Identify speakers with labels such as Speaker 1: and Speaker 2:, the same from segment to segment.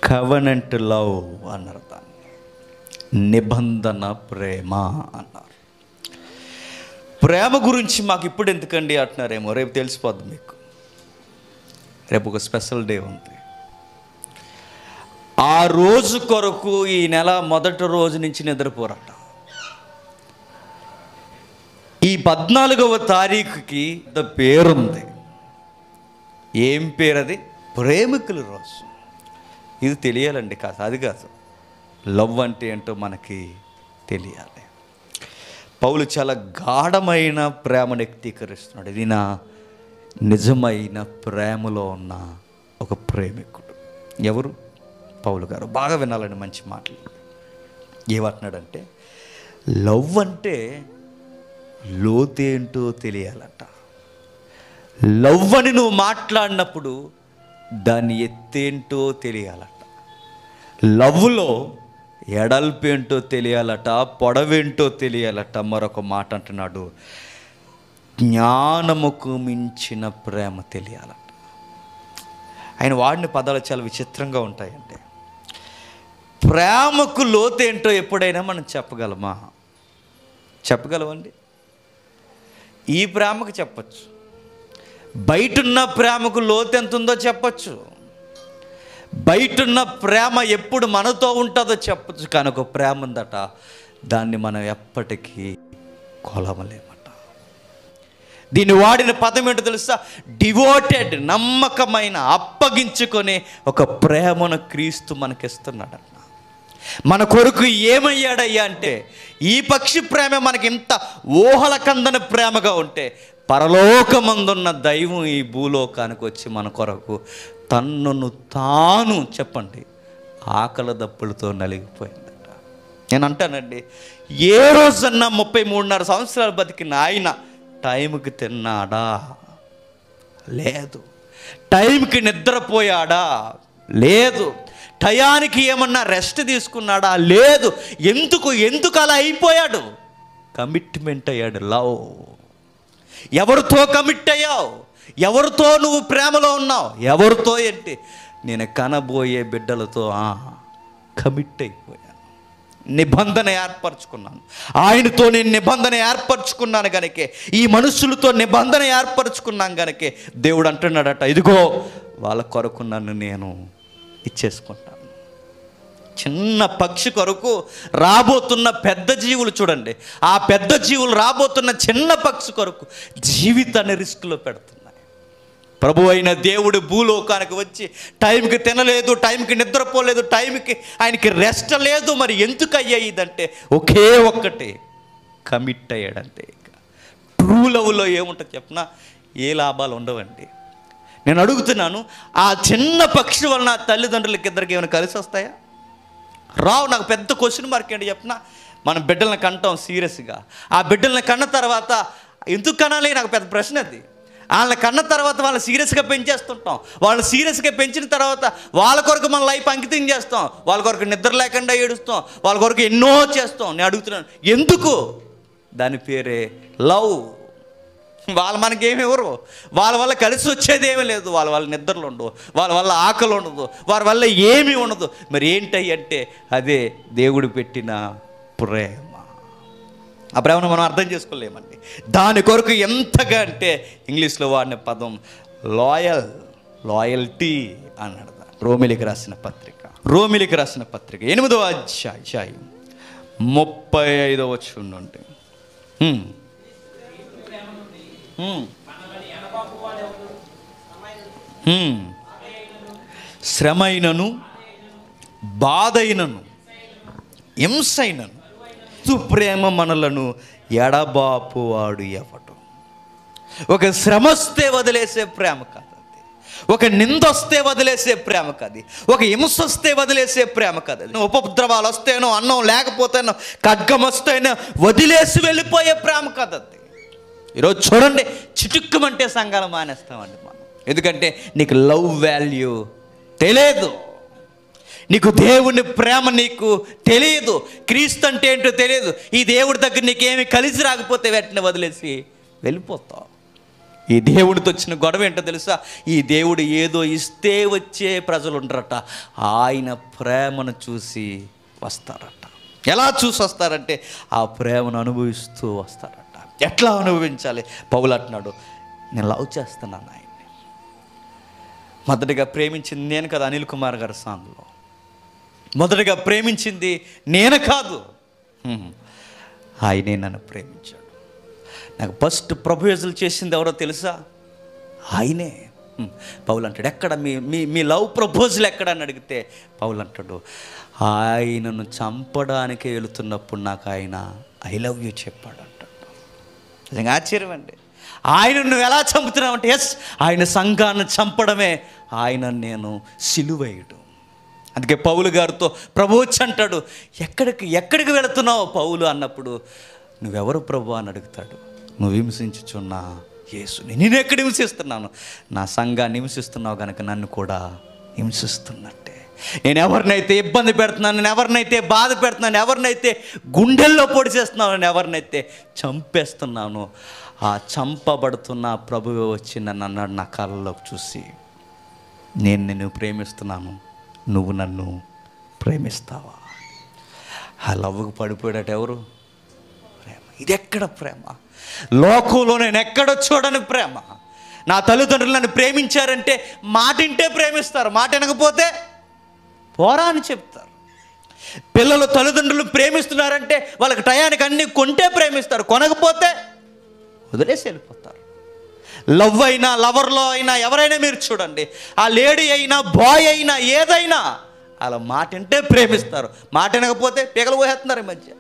Speaker 1: Covenant love అన్నారు దాన్ని నిబంధన ప్రేమ అన్నారు ప్రేమ గురించి మాకు ఇప్పుడు ఎందుకండి అంటున్నారేమో రేపు తెలిసిపోద్ది మీకు రేపు ఒక స్పెషల్ డే ఉంది ఆ రోజు కొరకు ఈ నెల మొదటి రోజు నుంచి నిద్రపోరట ఈ పద్నాలుగవ తారీఖుకి ద పేరుంది ఏం పేరు అది ప్రేమికుల రోజు ఇది తెలియాలండి కాదు అది కాదు లవ్ అంటే ఏంటో మనకి తెలియాలి పౌలు చాలా గాఢమైన ప్రేమను వ్యక్తీకరిస్తున్నాడు ఇది నా నిజమైన ప్రేమలో ఉన్న ఒక ప్రేమికుడు ఎవరు పౌలు గారు బాగా వినాలండి మంచి మాటలు ఏమంటున్నాడంటే లవ్ అంటే లోతేంటో తెలియాలట లవ్ అని నువ్వు మాట్లాడినప్పుడు దాని ఎత్తేంటో తెలియాలట లవ్లో ఎడల్పేంటో తెలియాలట పొడవేంటో తెలియాలట మరొక మాట అంటున్నాడు జ్ఞానముకు మించిన ప్రేమ తెలియాలట ఆయన వాడిన పదాలు చాలా విచిత్రంగా ఉంటాయండి ప్రేమకు లోతేంటో ఎప్పుడైనా మనం చెప్పగలమా చెప్పగలమండి ఈ ప్రేమకు చెప్పచ్చు బయటున్న ప్రేమకు లోతు ఎంత ఉందో చెప్పచ్చు బయటున్న ప్రేమ ఎప్పుడు మనతో ఉంటుందో చెప్పచ్చు కానీ ఒక ప్రేమ ఉందట దాన్ని మనం ఎప్పటికీ కొలవలేమట దీన్ని వాడిన పదం ఏంటో తెలుసా డివోటెడ్ నమ్మకమైన అప్పగించుకొని ఒక ప్రేమను క్రీస్తు మనకిస్తున్నాడట మన కొరకు ఏమయ్యాడయ్యా అంటే ఈ పక్షి ప్రేమ మనకి ఇంత ఊహల కందని ప్రేమగా ఉంటే పరలోకమందున్న దైవం ఈ భూలోకానికి వచ్చి మన కొరకు తన్నును తాను చెప్పండి ఆకలి దప్పులతో నలిగిపోయిందట నేను అంటానండి ఏ రోజన్నా ముప్పై మూడున్నర సంవత్సరాలు బతికిన ఆయన టైంకి తిన్నాడా లేదు టైంకి నిద్రపోయాడా లేదు టయానికి ఏమన్నా రెస్ట్ తీసుకున్నాడా లేదు ఎందుకు ఎందుకు అలా అయిపోయాడు కమిట్మెంట్ అయ్యాడు లవ్ ఎవరితో కమిట్ అయ్యావు ఎవరితో నువ్వు ప్రేమలో ఉన్నావు ఎవరితో ఏంటి నేను కనబోయే బిడ్డలతో కమిట్ అయిపోయాను నిబంధన ఏర్పరచుకున్నాను ఆయనతో నేను నిబంధన ఏర్పరచుకున్నాను గనకే ఈ మనుషులతో నిబంధన ఏర్పరచుకున్నాను గనకే దేవుడు అంటున్నాడట ఇదిగో వాళ్ళ కొరకు నన్ను నేను ఇచ్చేసుకుంటాను చిన్న పక్షి కొరకు రాబోతున్న పెద్ద జీవులు చూడండి ఆ పెద్ద జీవులు రాబోతున్న చిన్న పక్షి కొరకు జీవితాన్ని రిస్క్లో పెడుతున్నాయి ప్రభు అయిన దేవుడు భూలోకానికి వచ్చి టైంకి తినలేదు టైంకి నిద్రపోలేదు టైంకి ఆయనకి రెస్ట్ లేదు మరి ఎందుకు అయ్యాయి ఇదంటే ఒకే ఒక్కటి కమిట్ అయ్యాడంతే ట్రూ లవ్లో ఏముంటుంది చెప్పినా ఏ లాభాలు ఉండవండి నేను అడుగుతున్నాను ఆ చిన్న పక్షి వలన తల్లిదండ్రులకి ఇద్దరికి ఏమైనా కలిసి వస్తాయా రావు నాకు పెద్ద క్వశ్చన్ మార్క్ ఏంటి చెప్పిన మనం బిడ్డలను కంటాం సీరియస్గా ఆ బిడ్డలను కన్న తర్వాత ఎందుకు కనాలి నాకు పెద్ద ప్రశ్న అది వాళ్ళని కన్న తర్వాత వాళ్ళని సీరియస్గా పెంచేస్తుంటాం వాళ్ళని సీరియస్గా పెంచిన తర్వాత వాళ్ళ కొరకు మన లైఫ్ అంకితం చేస్తాం వాళ్ళ కొరకు నిద్ర లేకుండా ఏడుస్తాం వాళ్ళ కొరకు ఎన్నో చేస్తాం నేను అడుగుతున్నాను ఎందుకు దాని పేరే లవ్ వాళ్ళు మనకేమి ఇవ్వరు వాళ్ళ వల్ల కలిసి వచ్చేది ఏమీ లేదు వాళ్ళ వల్ల నిద్రలు ఉండవు వాళ్ళ వల్ల ఆకలి ఉండదు వారి వల్ల ఏమీ ఉండదు మరి ఏంటి అంటే అదే దేవుడు పెట్టిన ప్రేమ ఆ ప్రేమను మనం అర్థం చేసుకోలేమండి దాని కొరకు ఎంతగా అంటే ఇంగ్లీష్లో వాడిన పదం లాయల్ లాయల్టీ అన్నాడు రోమిలికి రాసిన పత్రిక రోమిలికి రాసిన పత్రిక ఎనిమిదవ అధ్యాయం ముప్పై ఐదవ వచ్చి నుండి హ్మ్. హ్మ్. హ్మ్. శ్రమైనను బాధైనను హింసైనను ప్రేమ మనలను ఎడబాపు వాడు ఎవడు ఒక శ్రమ వస్తే వదిలేసే ప్రేమ కాదు అది. ఒక నిందొస్తే వదిలేసే ప్రేమ కాదు ఒక హింస వస్తే వదిలేసే ప్రేమ కాదు అది. ఉపద్రవాలు వస్తేనో అన్నం లేకపోతేనో ఖడ్గం వస్తేనో వదిలేసి వెళ్ళిపోయే ప్రేమ కాదు అది ఈరోజు చూడండి చిటుక్కుమంటే సంఘాలు మానేస్తామండి మనం ఎందుకంటే నీకు లవ్ వాల్యూ తెలియదు నీకు దేవుని ప్రేమ నీకు తెలియదు క్రీస్తు అంటే ఏంటో తెలియదు ఈ దేవుడి దగ్గర నీకేమి కలిసి రాకపోతే వెంటనే వదిలేసి వెళ్ళిపోతావు ఈ దేవుడితో వచ్చిన గొడవ ఏంటో తెలుసా ఈ దేవుడు ఏదో ఇస్తే వచ్చే ప్రజలు ఉండరట ఆయన ప్రేమను చూసి వస్తారట ఎలా చూసి వస్తారంటే ఆ ప్రేమను అనుభవిస్తూ వస్తారట ఎట్లా అనుభవించాలి పౌలు అంటున్నాడు నేను లవ్ చేస్తున్నాను ఆయన్ని మొదటిగా ప్రేమించింది నేను కదా అనిల్ కుమార్ గారి సాంగ్లో మొదటగా ప్రేమించింది నేను కాదు హ్మ్. ఆయనే నన్ను ప్రేమించాడు నాకు ఫస్ట్ ప్రపోజల్ చేసింది ఎవరో తెలుసా ఆయనే హ్మ్. పౌలు అంటాడు ఎక్కడ మీ మీ మీ లవ్ ప్రపోజల్ ఎక్కడ అని అడిగితే పౌలు అంటాడు ఆయనను చంపడానికి వెళుతున్నప్పుడు నాకు ఆయన ఐ లవ్ యూ చెప్పాడు అంటాడు నిజంగా ఆశ్చర్యం అండి ఆయన నువ్వు ఎలా చంపుతున్నావు అంటే ఎస్ ఆయన సంఘాన్ని చంపడమే ఆయన నేను సిలువేయడం అందుకే పౌలు గారితో ప్రభువచ్చి అంటాడు ఎక్కడికి ఎక్కడికి వెళుతున్నావు పౌలు అన్నప్పుడు నువ్వెవరు ప్రభు అని అడుగుతాడు నువ్వు హింసించుచున్న యేసుని నేను ఎక్కడ హింసిస్తున్నాను నా సంఘాన్ని హింసిస్తున్నావు కనుక నన్ను కూడా హింసిస్తున్నట్టే నేను ఎవరినైతే ఇబ్బంది పెడుతున్నాను నేను ఎవరినైతే బాధ పెడుతున్నాను ఎవరినైతే గుండెల్లో పొడి చేస్తున్నాను నేను ఎవరినైతే చంపేస్తున్నాను ఆ చంపబడుతున్న ప్రభువే వచ్చి నన్ను అన్నాడు నా కళ్ళలోకి చూసి నేను నిన్ను ప్రేమిస్తున్నాను నువ్వు నన్ను ప్రేమిస్తావా ఆ లవ్వుకు పడిపోయాడట ఎవరు ప్రేమ ఇది ఎక్కడ ప్రేమ లోకంలో నేను ఎక్కడ చూడని ప్రేమ నా తల్లిదండ్రులు నన్ను ప్రేమించారంటే మాటింటే ప్రేమిస్తారు మాట వినకపోతే పోరా అని చెప్తారు పిల్లలు తల్లిదండ్రులు ప్రేమిస్తున్నారంటే వాళ్ళకి టయానికి అన్ని కొంటే ప్రేమిస్తారు కొనకపోతే వదిలేసి వెళ్ళిపోతారు లవ్ అయినా లవర్లో అయినా ఎవరైనా మీరు చూడండి ఆ లేడీ అయినా బాయ్ అయినా ఏదైనా అలా మాట వింటే ప్రేమిస్తారు మాట వినకపోతే పీకలు పోసేస్తున్నారు ఈ మధ్య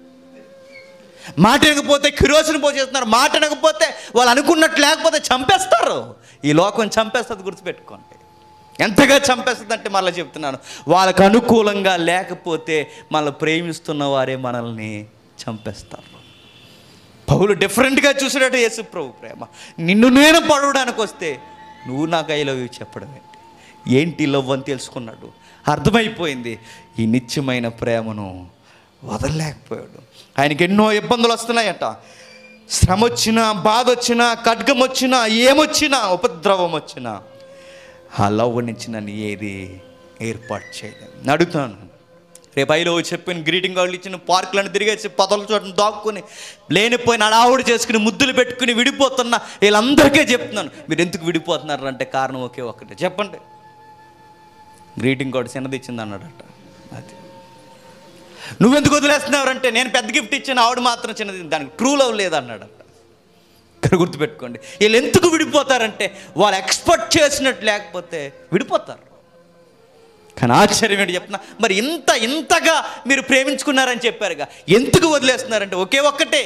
Speaker 1: మాట వినకపోతే కిరోసిని పోసేస్తున్నారు మాట వినకపోతే వాళ్ళు అనుకున్నట్టు లేకపోతే చంపేస్తారు ఈ లోకం చంపేస్తుంది గుర్తుపెట్టుకోండి ఎంతగా చంపేస్తుంది అంటే మళ్ళీ చెప్తున్నాను వాళ్ళకు అనుకూలంగా లేకపోతే మళ్ళీ ప్రేమిస్తున్న వారే మనల్ని చంపేస్తారు పౌలు డిఫరెంట్గా చూసినట్టు యేసు ప్రభు ప్రేమ నిన్ను నేను పడవడానికి వస్తే నువ్వు నాకు ఐ లవ్ యూ చెప్పడం ఏంటి ఏంటి లవ్ అని తెలుసుకున్నాడు అర్థమైపోయింది ఈ నిత్యమైన ప్రేమను వదలలేకపోయాడు ఆయనకి ఎన్నో ఇబ్బందులు వస్తున్నాయట శ్రమ వచ్చినా బాధ వచ్చినా ఖడ్గం వచ్చినా ఏమొచ్చినా ఉపద్రవం వచ్చినా ఆ లవ్ నుంచి నన్ను ఏది ఏర్పాటు చేయలేదు నేను అడుగుతాను రేపు ఐలో చెప్పిన గ్రీటింగ్ కార్డులు ఇచ్చిన పార్కులను తిరిగేసి పదల చోటను దాక్కుని లేనిపోయిన అడావుడు చేసుకుని ముద్దులు పెట్టుకుని విడిపోతున్న వీళ్ళందరికీ చెప్తున్నాను మీరు ఎందుకు విడిపోతున్నారు అంటే కారణం ఒకే ఒక్కటే చెప్పండి గ్రీటింగ్ కార్డు చిన్నది ఇచ్చింది అన్నాడట అది నువ్వెందుకు వదిలేస్తున్నావంటే నేను పెద్ద గిఫ్ట్ ఇచ్చాను ఆవిడ మాత్రం చిన్నది దానికి ట్రూ లవ్ లేదన్నాడట ఇక్కడ గుర్తుపెట్టుకోండి వీళ్ళు ఎందుకు విడిపోతారంటే వాళ్ళు ఎక్స్పెక్ట్ చేసినట్టు లేకపోతే విడిపోతారు కానీ ఆశ్చర్యం ఏంటి చెప్తున్నా మరి ఇంత ఇంతగా మీరు ప్రేమించుకున్నారని చెప్పారుగా ఎందుకు వదిలేస్తున్నారంటే ఒకే ఒక్కటే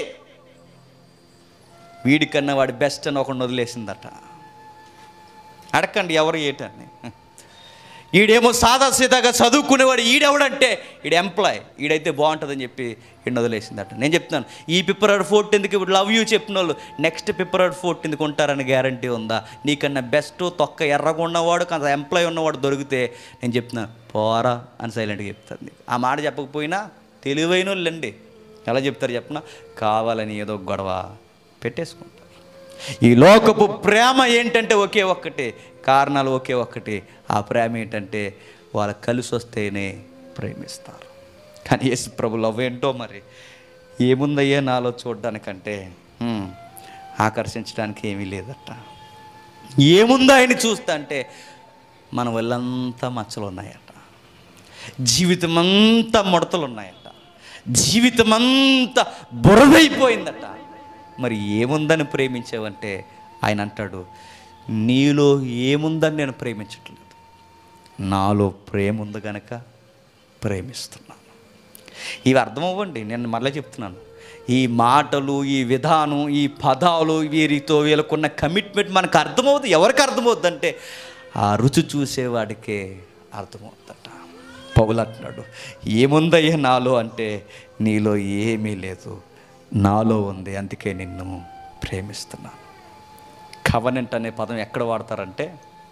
Speaker 1: వీడికన్నా వాడి బెస్ట్ అని ఒకడిని వదిలేసిందట అడగండి ఎవరు ఏటని ఈడేమో సాదా సీదాగా చదువుకునేవాడు ఈడెవడంటే ఈడు ఎంప్లాయ్ ఈడైతే బాగుంటుందని చెప్పి ఈయన వదిలేసిందట నేను చెప్తున్నాను ఈ ఫిబ్రవరి ఫోర్టీన్త్కి ఇప్పుడు లవ్ యూ చెప్పిన వాళ్ళు నెక్స్ట్ ఫిబ్రవరి ఫోర్టీన్త్కి ఉంటారని గ్యారంటీ ఉందా నీకన్నా బెస్ట్ తొక్క ఎర్రగా ఉన్నవాడు కొంత ఎంప్లాయ్ ఉన్నవాడు దొరికితే నేను చెప్తున్నాను పోరా అని సైలెంట్గా చెప్తాను ఆ మాట చెప్పకపోయినా తెలివైన వాళ్ళండి ఎలా చెప్తారు చెప్పిన కావాలని ఏదో గొడవ పెట్టేసుకుంటారు ఈ లోకపు ప్రేమ ఏంటంటే ఒకే ఒక్కటి కారణాలు ఒకే ఒక్కటి ఆ ప్రేమ ఏంటంటే వాళ్ళ కలిసి వస్తేనే ప్రేమిస్తారు కానీ యేసు ప్రభు లవ్ ఏంటో మరి ఏముందయ్యే నాలో చూడడానికంటే హ్మ్, ఆకర్షించడానికి ఏమీ లేదట ఏముందో ఆయన చూస్తా అంటే మన వాళ్ళంతా మచ్చలు ఉన్నాయట జీవితం అంతా ముడతలు ఉన్నాయట జీవితం అంతా బురదైపోయిందట మరి ఏముందని ప్రేమించావంటే ఆయన అంటాడు నీలో ఏముందని నేను ప్రేమించట్లేదు నాలో ప్రేమ ఉంది గనక ప్రేమిస్తున్నాను ఇవి అర్థమవ్వండి నేను మళ్ళీ చెప్తున్నాను ఈ మాటలు ఈ విధానం ఈ పదాలు వీరితో వీళ్ళకున్న కమిట్మెంట్ మనకు అర్థమవుతుంది ఎవరికి అర్థమవుద్ది అంటే ఆ రుచి చూసేవాడికే అర్థమవుతుందట పౌలు అంటున్నాడు ఏముందయ్యా నాలో అంటే నీలో ఏమీ లేదు నాలో ఉంది అందుకే నిన్ను ప్రేమిస్తున్నాను కవనెంట్ అనే పదం ఎక్కడ వాడతారంటే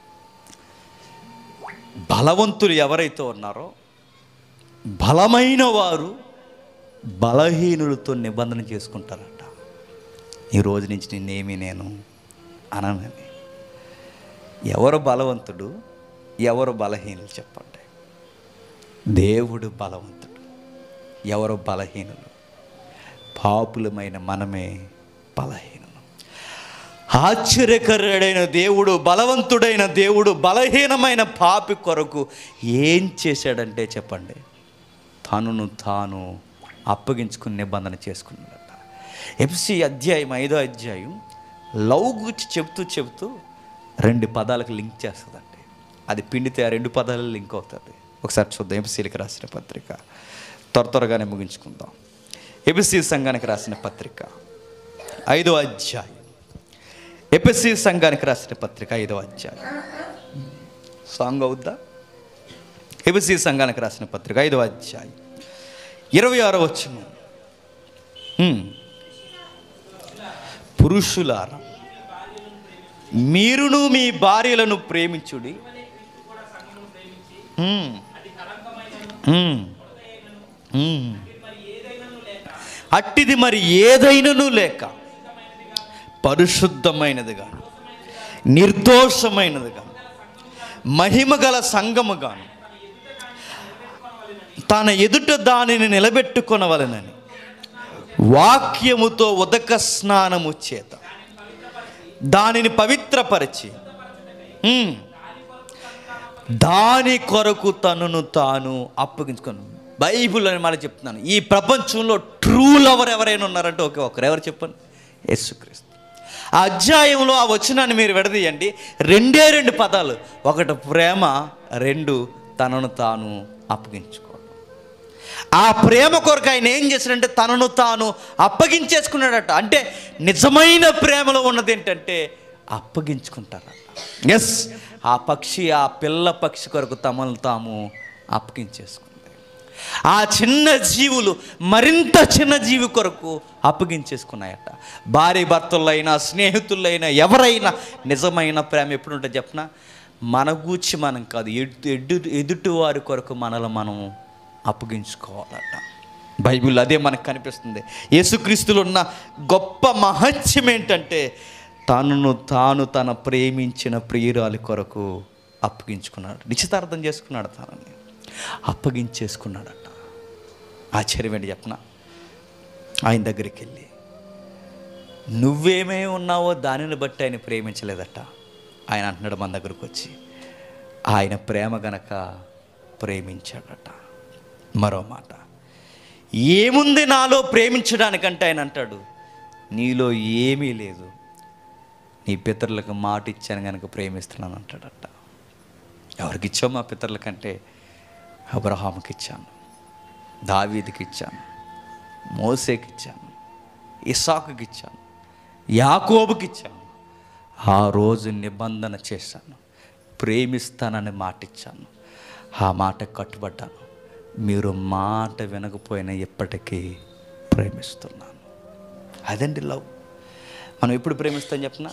Speaker 1: బలవంతులు ఎవరైతే ఉన్నారో బలమైన వారు బలహీనులతో నిబంధన చేసుకుంటారట ఈ రోజు నుంచి నిన్నేమి నేను అననని ఎవరు బలవంతుడు ఎవరు బలహీనులు చెప్పండి దేవుడు బలవంతుడు ఎవరు బలహీనులు పాపులమైన మనమే బలహీనులు ఆశ్చర్యకరుడైన దేవుడు బలవంతుడైన దేవుడు బలహీనమైన పాపి కొరకు ఏం చేశాడంటే చెప్పండి తనును తాను అప్పగించుకుని నిబంధన చేసుకున్నాడట ఎఫ్సి అధ్యాయం ఐదో అధ్యాయం లవ్ గురించి చెప్తూ చెప్తూ రెండు పదాలకు లింక్ చేస్తుందండి అది పిండితే ఆ రెండు పదాలు లింక్ అవుతుంది ఒకసారి చూద్దాం ఎఫ్సీలకు రాసిన పత్రిక త్వర త్వరగానే ముగించుకుందాం ఎఫ్సి సంఘానికి రాసిన పత్రిక ఐదో అధ్యాయం ఎపిసి సంఘానికి రాసిన పత్రిక ఐదో అధ్యాయం సాంగ్ అవుద్దా ఎపిసి సంఘానికి రాసిన పత్రిక ఐదో అధ్యాయం ఇరవై ఆరో వచ్చును పురుషులారా మీరును మీ భార్యలను ప్రేమించుడి హ్మ్. హ్మ్. హ్మ్. అట్టిది మరి ఏదైనను లేక పరిశుద్ధమైనదిగా నిర్దోషమైనదిగా మహిమగల సంగముగాను తన ఎదుట దానిని నిలబెట్టుకొనవలనని వాక్యముతో ఉదక స్నానము చేత దానిని పవిత్రపరిచి ఉమ్, దాని కొరకు తనను తాను అప్పగించుకొని బైబిల్ అని మాట చెప్తున్నాను ఈ ప్రపంచంలో ట్రూ లవర్ ఎవరైనా ఉన్నారంటే ఓకే ఒకరు ఎవరు చెప్పండి యేసుక్రీస్తు ఆ అధ్యాయంలో ఆ వచనాన్ని మీరు విడదీయండి రెండే రెండు పదాలు ఒకటి ప్రేమ రెండు తనను తాను అప్పగించుకోవడం ఆ ప్రేమ కొరకు ఆయన ఏం చేశాడంటే తనను తాను అప్పగించేసుకున్నాడట అంటే నిజమైన ప్రేమలో ఉన్నది ఏంటంటే అప్పగించుకుంటారట ఎస్ ఆ పక్షి ఆ పిల్ల పక్షి కొరకు తమను తాము అప్పగించేసుకుంది ఆ చిన్న జీవులు మరింత చిన్న జీవి కొరకు అప్పగించేసుకున్నాయట భార్య భర్తలైనా స్నేహితులైనా ఎవరైనా నిజమైన ప్రేమ ఎప్పుడు ఉంటుంది చెప్పనా మన గూర్చి మనం కాదు ఎడు ఎడు ఎదుటి వారి కొరకు మనలో మనం అప్పగించుకోవాలట బైబిల్ అదే మనకు కనిపిస్తుంది యేసుక్రీస్తులో ఉన్న గొప్ప మహత్యం ఏంటంటే తనను తాను తన ప్రేమించిన ప్రియురాలి కొరకు అప్పగించుకున్నాడు నిశ్చితార్థం చేసుకున్నాడు తనని అప్పగించేసుకున్నాడట ఆశ్చర్యం ఏంటి చెప్పనా ఆయన దగ్గరికి వెళ్ళి నువ్వేమే ఉన్నావో దానిని బట్టి ఆయన ప్రేమించలేదట ఆయన అంటున్నాడు మన దగ్గరకు వచ్చి ఆయన ప్రేమ గనక ప్రేమించాడట మరో మాట ఏముంది నాలో ప్రేమించడానికంటే ఆయన అంటాడు నీలో ఏమీ లేదు నీ పితరులకు మాట ఇచ్చాను కనుక ప్రేమిస్తున్నాను అంటాడట ఎవరికి ఇచ్చావు మా పితరులకంటే అబ్రహాముకి ఇచ్చాను దావీదికి ఇచ్చాను మోసేకి ఇచ్చాను ఇసాకుకి ఇచ్చాను యాకోబుకి ఇచ్చాను ఆ రోజు నిబంధన చేశాను ప్రేమిస్తానని మాట ఇచ్చాను ఆ మాట కట్టుబడ్డాను మీరు మాట వినకపోయినా ఎప్పటికీ ప్రేమిస్తున్నాను అదండి లవ్ మనం ఎప్పుడు ప్రేమిస్తాం చెప్పనా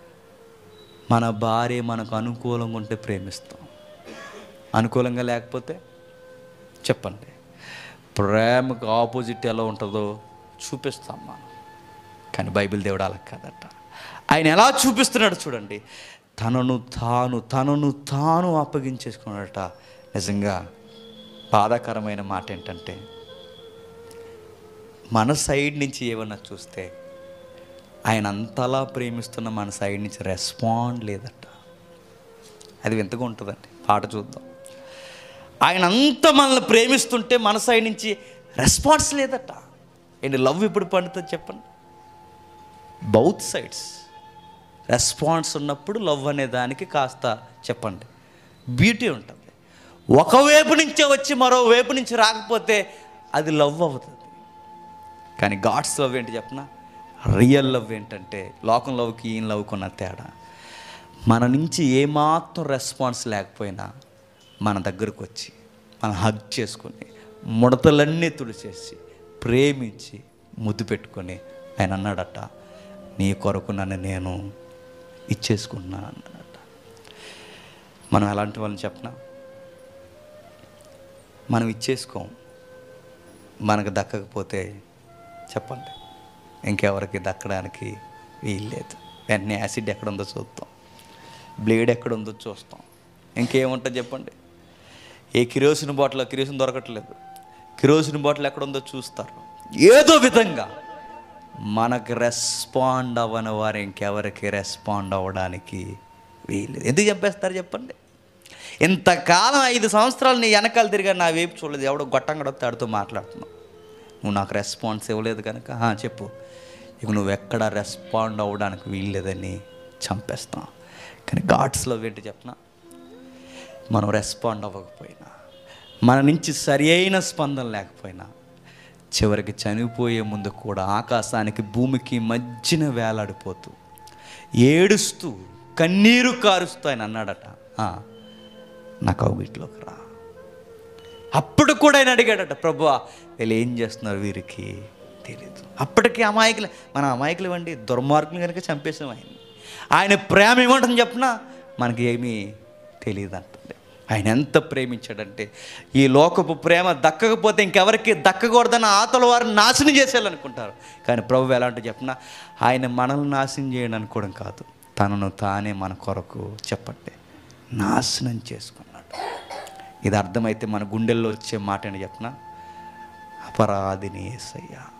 Speaker 1: మన భార్య మనకు అనుకూలంగా ఉంటే ప్రేమిస్తాం అనుకూలంగా లేకపోతే చెప్పండి ప్రేమకు ఆపోజిట్ ఎలా ఉంటుందో చూపిస్తాం మనం కానీ బైబిల్ దేవుడు అలా కాదట ఆయన ఎలా చూపిస్తున్నాడు చూడండి తనను తాను తనను తాను అప్పగించేసుకున్నాడట నిజంగా బాధాకరమైన మాట ఏంటంటే మన సైడ్ నుంచి ఏమన్నా చూస్తే ఆయన అంతలా ప్రేమిస్తున్న మన సైడ్ నుంచి రెస్పాండ్ లేదట అది వింతగా ఉంటుందండి పాట చూద్దాం ఆయన అంత మనల్ని ప్రేమిస్తుంటే మన సైడ్ నుంచి రెస్పాన్స్ లేదట ఏంటి లవ్ ఎప్పుడు పండుతుంది చెప్పండి బౌత్ సైడ్స్ రెస్పాన్స్ ఉన్నప్పుడు లవ్ అనే దానికి కాస్త చెప్పండి బ్యూటీ ఉంటుంది ఒకవైపు నుంచే వచ్చి మరో వైపు నుంచి రాకపోతే అది లవ్ అవుతుంది కానీ గాడ్స్ లవ్ ఏంటి చెప్పనా రియల్ లవ్ ఏంటంటే లోకం లవ్కి ఈయన లవ్కి ఉన్న తేడా మన నుంచి ఏమాత్రం రెస్పాన్స్ లేకపోయినా మన దగ్గరకు వచ్చి మనం హగ్ చేసుకొని ముడతలన్నీ తుడిచేసి ప్రేమించి ముద్దు పెట్టుకొని ఆయన అన్నాడట నీ కొరకు నన్ను నేను ఇచ్చేసుకున్నాను అన్నాడట మనం ఎలాంటి వాళ్ళని చెప్పనా మనం ఇచ్చేసుకోం మనకు దక్కకపోతే చెప్పండి ఇంకెవరికి దక్కడానికి వీల్లేదు వెంటనే యాసిడ్ ఎక్కడ ఉందో చూస్తాం బ్లేడ్ ఎక్కడ ఉందో చూస్తాం ఇంకేముంటుంది చెప్పండి ఏ కిరోసిన్ బాటిల్ కిరోసిన్ దొరకట్లేదు కిరోసిన్ బాటిల్ ఎక్కడ ఉందో చూస్తారు ఏదో విధంగా మనకు రెస్పాండ్ అవ్వని వారు ఇంకెవరికి రెస్పాండ్ అవ్వడానికి వీలు ఎందుకు చెప్పేస్తారు చెప్పండి ఇంతకాలం ఐదు సంవత్సరాలు నీ వెనకాల తిరిగా నా వైపు చూడలేదు ఎవడో గొట్టంగడ తాడుతూ మాట్లాడుతున్నావు నువ్వు నాకు రెస్పాన్స్ ఇవ్వలేదు కనుక "ఆ, చెప్పు ఇక నువ్వు ఎక్కడ రెస్పాండ్ అవ్వడానికి వీల్లేదని చంపేస్తాం కానీ గాడ్స్లో ఏంటి చెప్పనా మనం రెస్పాండ్ అవ్వకపోయినా మన నుంచి సరి అయిన స్పందన లేకపోయినా చివరికి చనిపోయే ముందు కూడా ఆకాశానికి భూమికి మధ్యన వేలాడిపోతూ ఏడుస్తూ కన్నీరు కారుస్తూ ఆయన అన్నాడట "ఆ, నా కౌగిట్లోకి రా అప్పుడు కూడా ఆయన అడిగాడట ప్రభు వీళ్ళు ఏం చేస్తున్నారు వీరికి తెలియదు అప్పటికి అమాయకులు మన అమాయకులు ఇవ్వండి దుర్మార్గులు కనుక చంపేసాం ఆయన ఆయన ప్రేమ ఏమంటుంది చెప్పిన మనకి ఏమీ తెలియదు అంటుంది ఆయన ఎంత ప్రేమించాడంటే ఈ లోకపు ప్రేమ దక్కకపోతే ఇంకెవరికి దక్కకూడదని ఆతల వారు నాశనం చేసేయాలనుకుంటారు కానీ ప్రభు ఎలాంటి చెప్పిన ఆయన మనల్ని నాశనం చేయడం అనుకోవడం కాదు తనను తానే మన కొరకు చెప్పండి నాశనం చేసుకున్నాడు ఇది అర్థమైతే మన గుండెల్లో వచ్చే మాట అని చెప్పిన అపరాధిని ఏసయ్యా